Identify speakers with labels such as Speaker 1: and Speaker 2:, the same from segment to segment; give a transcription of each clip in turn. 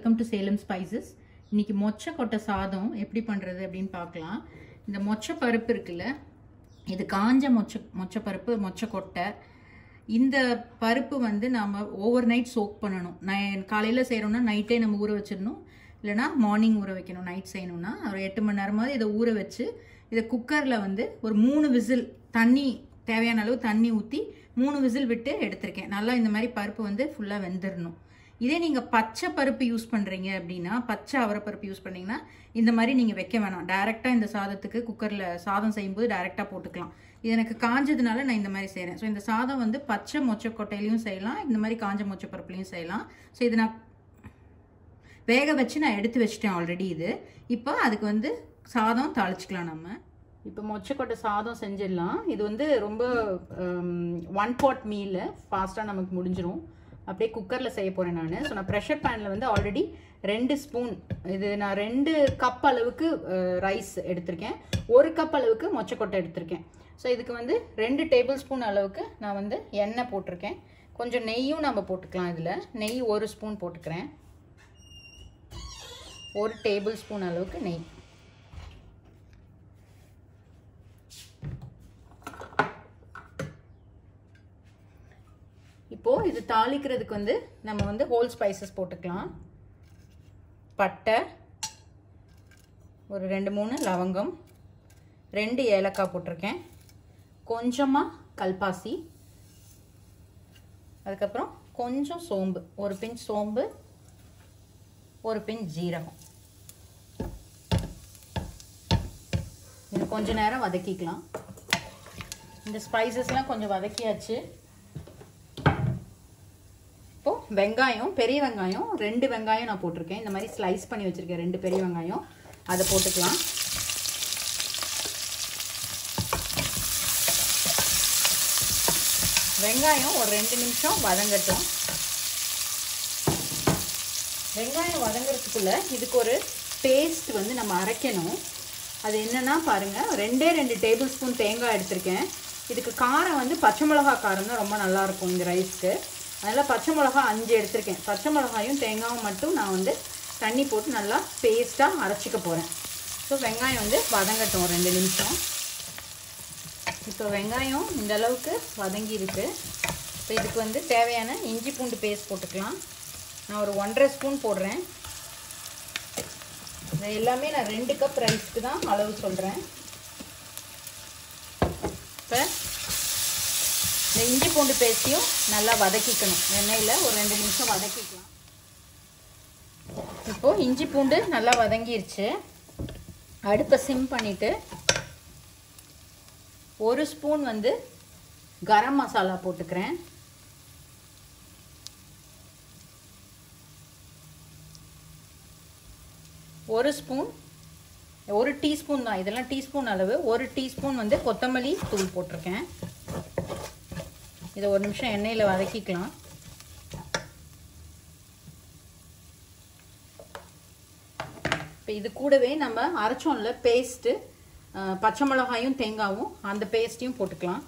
Speaker 1: welcome to Salem spices இன்னைக்கு மொச்சை கொட்டை சாதம் எப்படி பண்ணுறது அப்படின்னு பார்க்கலாம் இந்த மொச்சை பருப்பு இருக்குல்ல இது காஞ்ச மொச்சை மொச்சை பருப்பு மொச்சை கொட்டை இந்த பருப்பு வந்து நாம் ஓவர் நைட் சோக் பண்ணணும் நான் காலையில் செய்கிறோம்னா நைட்டே நம்ம ஊற வச்சிடணும் இல்லைனா மார்னிங் ஊற வைக்கணும் நைட் செய்யணும்னா ஒரு எட்டு மணி நேரமாவது இதை ஊற வச்சு இதை குக்கரில் வந்து ஒரு மூணு விசில் தண்ணி தேவையான அளவு தண்ணி ஊற்றி மூணு விசில் விட்டு எடுத்திருக்கேன் நல்லா இந்த மாதிரி பருப்பு வந்து ஃபுல்லாக வெந்துடணும் இதே நீங்கள் பச்சை பருப்பு யூஸ் பண்ணுறீங்க அப்படின்னா பச்சை அவரைப்பருப்பு யூஸ் பண்ணீங்கன்னா இந்த மாதிரி நீங்கள் வைக்க வேணாம் டைரெக்டாக இந்த சாதத்துக்கு குக்கரில் சாதம் செய்யும்போது டைரெக்டாக போட்டுக்கலாம் இது எனக்கு காஞ்சதுனால நான் இந்த மாதிரி செய்கிறேன் ஸோ இந்த சாதம் வந்து பச்சை மொச்சக்கொட்டையிலையும் செய்யலாம் இந்த மாதிரி காஞ்ச மொச்சை பருப்புலையும் செய்யலாம் ஸோ இது நான் வேக வச்சு நான் எடுத்து வச்சிட்டேன் ஆல்ரெடி இது இப்போ அதுக்கு வந்து சாதம் தாளிச்சிக்கலாம் நம்ம இப்போ மொச்சக்கொட்டை சாதம் செஞ்சிடலாம் இது வந்து ரொம்ப ஒன் பாட் மீல் ஃபாஸ்ட்டாக நமக்கு முடிஞ்சிடும் அப்படியே குக்கரில் செய்ய போகிறேன் நான் ஸோ நான் ப்ரெஷர் பேனில் வந்து ஆல்ரெடி ரெண்டு ஸ்பூன் இது நான் ரெண்டு கப் அளவுக்கு ரைஸ் எடுத்திருக்கேன் ஒரு கப் அளவுக்கு மொச்சக்கொட்டை எடுத்திருக்கேன் ஸோ இதுக்கு வந்து ரெண்டு டேபிள் ஸ்பூன் அளவுக்கு நான் வந்து எண்ணெய் போட்டிருக்கேன் கொஞ்சம் நெய்யும் நம்ம போட்டுக்கலாம் இதில் நெய் ஒரு ஸ்பூன் போட்டுக்கிறேன் ஒரு டேபிள் ஸ்பூன் அளவுக்கு நெய் இப்போது இது தாளிக்கிறதுக்கு வந்து நம்ம வந்து ஹோல் ஸ்பைசஸ் போட்டுக்கலாம் பட்டை ஒரு ரெண்டு மூணு லவங்கம் ரெண்டு ஏலக்காய் போட்டிருக்கேன் கொஞ்சமாக கல்பாசி அதுக்கப்புறம் கொஞ்சம் சோம்பு ஒரு பிஞ்ச் சோம்பு ஒரு பிஞ்ச் ஜீரகம் இது கொஞ்ச நேரம் வதக்கிக்கலாம் இந்த ஸ்பைசஸ்லாம் கொஞ்சம் வதக்கியாச்சு இப்போது வெங்காயம் பெரிய வெங்காயம் ரெண்டு வெங்காயம் நான் போட்டிருக்கேன் இந்த மாதிரி ஸ்லைஸ் பண்ணி வச்சுருக்கேன் ரெண்டு பெரிய வெங்காயம் அதை போட்டுக்கலாம் வெங்காயம் ஒரு ரெண்டு நிமிஷம் வதங்கட்டும் வெங்காயம் வதங்குறதுக்குள்ள இதுக்கு ஒரு பேஸ்ட் வந்து நம்ம அரைக்கணும் அது என்னன்னா பாருங்கள் ரெண்டே ரெண்டு டேபிள் ஸ்பூன் தேங்காய் எடுத்திருக்கேன் இதுக்கு காரம் வந்து பச்சை மிளகா காரம் தான் ரொம்ப நல்லாயிருக்கும் இந்த ரைஸ்க்கு அதனால் பச்சை மிளகா அஞ்சு எடுத்திருக்கேன் பச்சை மிளகாயும் தேங்காயும் மட்டும் நான் வந்து தண்ணி போட்டு நல்லா பேஸ்ட்டாக அரைச்சிக்க போகிறேன் ஸோ வெங்காயம் வந்து வதங்கட்டும் ரெண்டு நிமிஷம் இப்போ வெங்காயம் இந்த அளவுக்கு வதங்கியிருக்கு இப்போ இதுக்கு வந்து தேவையான இஞ்சி பூண்டு பேஸ்ட் போட்டுக்கலாம் நான் ஒரு ஒன்றரை ஸ்பூன் போடுறேன் இது எல்லாமே நான் ரெண்டு கப் ரைஸ்க்கு தான் அளவு சொல்கிறேன் இப்போ இந்த இஞ்சி பூண்டு பேஸ்ட்டையும் நல்லா வதக்கிக்கணும் எண்ணெயில் ஒரு ரெண்டு நிமிஷம் வதக்கிக்கலாம் இப்போது இஞ்சி பூண்டு நல்லா வதங்கிருச்சு அடுப்பை சிம் பண்ணிவிட்டு ஒரு ஸ்பூன் வந்து கரம் மசாலா போட்டுக்கிறேன் ஒரு ஸ்பூன் ஒரு டீஸ்பூன் தான் இதெல்லாம் டீஸ்பூன் அளவு ஒரு டீஸ்பூன் வந்து கொத்தமல்லி தூள் போட்டிருக்கேன் இதை ஒரு நிமிஷம் எண்ணெயில் வதக்கிக்கலாம் இப்போ இது கூடவே நம்ம அரைச்சோம்ல பேஸ்ட்டு பச்சை மிளகாயும் தேங்காயும் அந்த பேஸ்ட்டையும் போட்டுக்கலாம்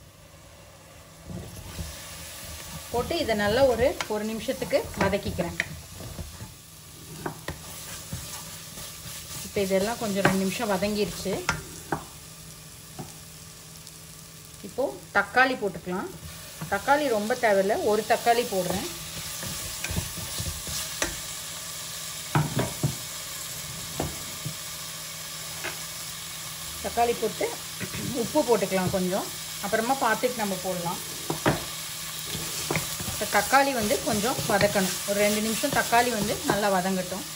Speaker 1: போட்டு இதை நல்லா ஒரு ஒரு நிமிஷத்துக்கு வதக்கிக்கிறேன் இப்போ இதெல்லாம் கொஞ்சம் ரெண்டு நிமிஷம் வதங்கிருச்சு இப்போது தக்காளி போட்டுக்கலாம் தக்காளி ரொம்ப தேவையில்லை ஒரு தக்காளி போடுறேன் தக்காளி போட்டு உப்பு போட்டுக்கலாம் கொஞ்சம் அப்புறமா பார்த்துட்டு நம்ம போடலாம் இப்போ தக்காளி வந்து கொஞ்சம் வதக்கணும் ஒரு ரெண்டு நிமிஷம் தக்காளி வந்து நல்லா வதங்கட்டும்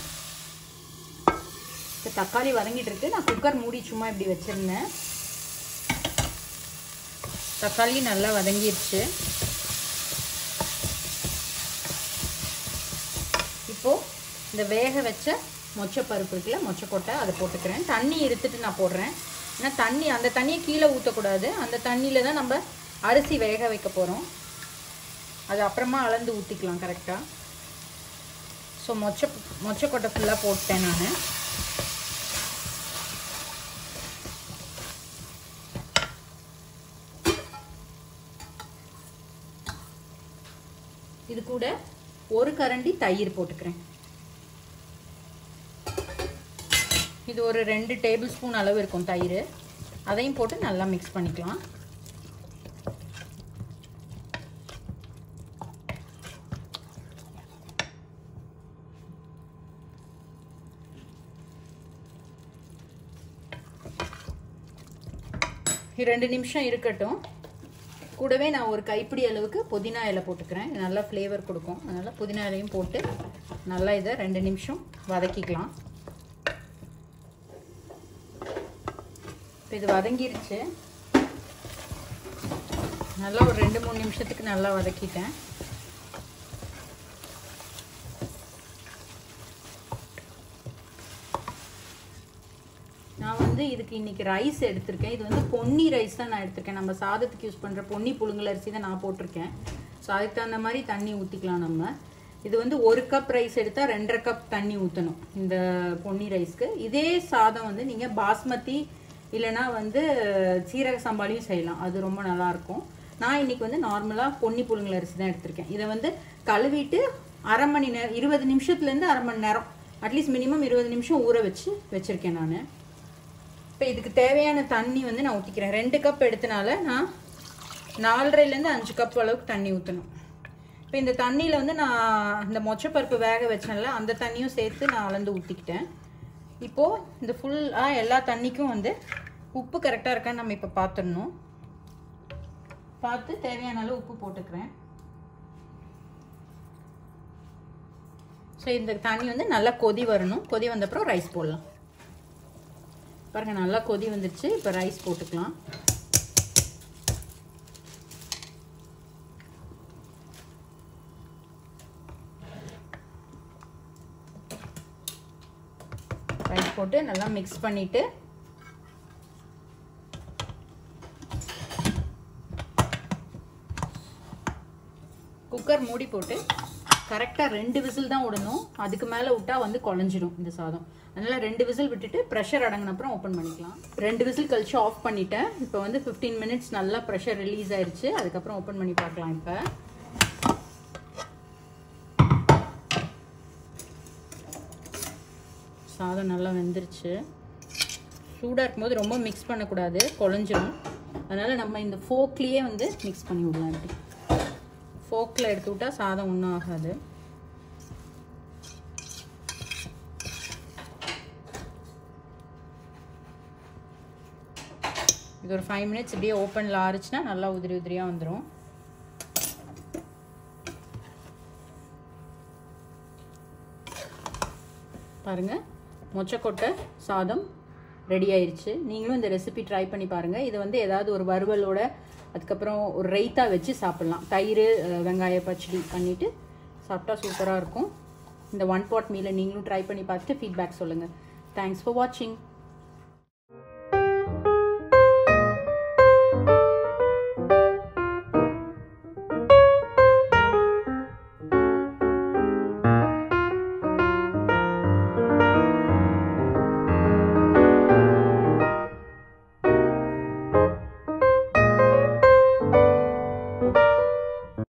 Speaker 1: இப்போ தக்காளி வதங்கிட்டு இருக்கு நான் குக்கர் மூடி சும்மா இப்படி வச்சுருந்தேன் தக்காளி நல்லா வதங்கிடுச்சு இப்போது இந்த வேக வச்ச மொச்சப்பருப்பு இருக்குல்ல மொச்சக்கொட்டை அதை போட்டுக்கிறேன் தண்ணி இருத்துட்டு நான் போடுறேன் ஏன்னா தண்ணி அந்த தண்ணியை கீழே ஊற்றக்கூடாது அந்த தண்ணியில் தான் நம்ம அரிசி வேக வைக்க போகிறோம் அது அப்புறமா அளந்து ஊற்றிக்கலாம் கரெக்டாக ஸோ மொச்ச மொச்சக்கொட்டை ஃபுல்லாக போட்டேன் நான் இது கூட ஒரு கரண்டி தயிர் போட்டுக்கிறேன் இது ஒரு ரெண்டு டேபிள் ஸ்பூன் அளவு இருக்கும் தயிர் அதையும் போட்டு நல்லா மிக்ஸ் பண்ணிக்கலாம் ரெண்டு நிமிஷம் இருக்கட்டும் கூடவே நான் ஒரு கைப்பிடி அளவுக்கு புதினா இலை போட்டுக்கிறேன் இது நல்லா ஃப்ளேவர் கொடுக்கும் அதனால் புதினா இலையும் போட்டு நல்லா இதை ரெண்டு நிமிஷம் வதக்கிக்கலாம் இப்போ இது வதங்கிருச்சு நல்லா ஒரு ரெண்டு மூணு நிமிஷத்துக்கு நல்லா வதக்கிட்டேன் நான் வந்து இதுக்கு இன்னைக்கு ரைஸ் எடுத்திருக்கேன் இது வந்து பொன்னி ரைஸ் தான் நான் எடுத்திருக்கேன் நம்ம சாதத்துக்கு யூஸ் பண்ணுற பொன்னி புழுங்கல் அரிசி தான் நான் போட்டிருக்கேன் ஸோ அதுக்கு தகுந்த மாதிரி தண்ணி ஊற்றிக்கலாம் நம்ம இது வந்து ஒரு கப் ரைஸ் எடுத்தால் ரெண்டரை கப் தண்ணி ஊற்றணும் இந்த பொன்னி ரைஸ்க்கு இதே சாதம் வந்து நீங்கள் பாஸ்மதி இல்லைனா வந்து சீரக சம்பாலையும் செய்யலாம் அது ரொம்ப நல்லாயிருக்கும் நான் இன்னைக்கு வந்து நார்மலாக பொன்னி புழுங்கல் அரிசி தான் எடுத்திருக்கேன் இதை வந்து கழுவிட்டு அரை மணி நேரம் இருபது நிமிஷத்துலேருந்து அரை மணி நேரம் அட்லீஸ்ட் மினிமம் இருபது நிமிஷம் ஊற வச்சு வச்சுருக்கேன் நான் இப்போ இதுக்கு தேவையான தண்ணி வந்து நான் ஊற்றிக்கிறேன் ரெண்டு கப் எடுத்தனால நான் நாலரைலேருந்து அஞ்சு கப் அளவுக்கு தண்ணி ஊற்றணும் இப்போ இந்த தண்ணியில் வந்து நான் இந்த மொச்சப்பருப்பு வேக வச்சேன்ல அந்த தண்ணியும் சேர்த்து நான் அளந்து ஊற்றிக்கிட்டேன் இப்போது இந்த ஃபுல்லாக எல்லா தண்ணிக்கும் வந்து உப்பு கரெக்டாக இருக்கான்னு நம்ம இப்போ பார்த்துடணும் பார்த்து தேவையான அளவு உப்பு போட்டுக்கிறேன் ஸோ இந்த தண்ணி வந்து நல்லா கொதி வரணும் கொதி வந்தப்புறம் ரைஸ் போடலாம் பாருங்க நல்லா கொதி வந்துருச்சு இப்போ ரைஸ் போட்டுக்கலாம் ரைஸ் போட்டு நல்லா மிக்ஸ் பண்ணிட்டு குக்கர் மூடி போட்டு கரெக்டாக ரெண்டு விசில் தான் விடணும் அதுக்கு மேலே விட்டா வந்து குழஞ்சிடும் இந்த சாதம் அதனால ரெண்டு விசில் விட்டுட்டு ப்ரெஷர் அடங்கின அப்புறம் ஓப்பன் பண்ணிக்கலாம் ரெண்டு விசில் கழிச்சு ஆஃப் பண்ணிட்டேன் இப்போ வந்து ஃபிஃப்டீன் மினிட்ஸ் நல்லா ப்ரெஷர் ரிலீஸ் ஆயிருச்சு அதுக்கப்புறம் ஓப்பன் பண்ணி பார்க்கலாம் இப்போ சாதம் நல்லா வெந்துருச்சு சூடாக இருக்கும்போது ரொம்ப மிக்ஸ் பண்ணக்கூடாது குழஞ்சிரும் அதனால் நம்ம இந்த ஃபோக்லேயே வந்து மிக்ஸ் பண்ணி விடலாம் இப்படி ஃபோக்கில் எடுத்து விட்டால் சாதம் ஒன்றும் ஆகாது இது ஒரு ஃபைவ் மினிட்ஸ் இப்படியே ஓப்பனில் ஆறுச்சுன்னா நல்லா உதிரி உதிரியாக வந்துடும் பாருங்கள் மொச்சக்கொட்டை சாதம் ரெடி ஆயிருச்சு நீங்களும் இந்த ரெசிபி ட்ரை பண்ணி பாருங்கள் இது வந்து ஏதாவது ஒரு வறுவலோட அதுக்கப்புறம் ஒரு ரைத்தா வச்சு சாப்பிட்லாம் தயிர் வெங்காய பச்சடி பண்ணிவிட்டு சாப்பிட்டா சூப்பராக இருக்கும் இந்த ஒன் பாட் மீலை நீங்களும் ட்ரை பண்ணி பார்த்துட்டு ஃபீட்பேக் சொல்லுங்கள் தேங்க்ஸ் ஃபார் வாட்சிங்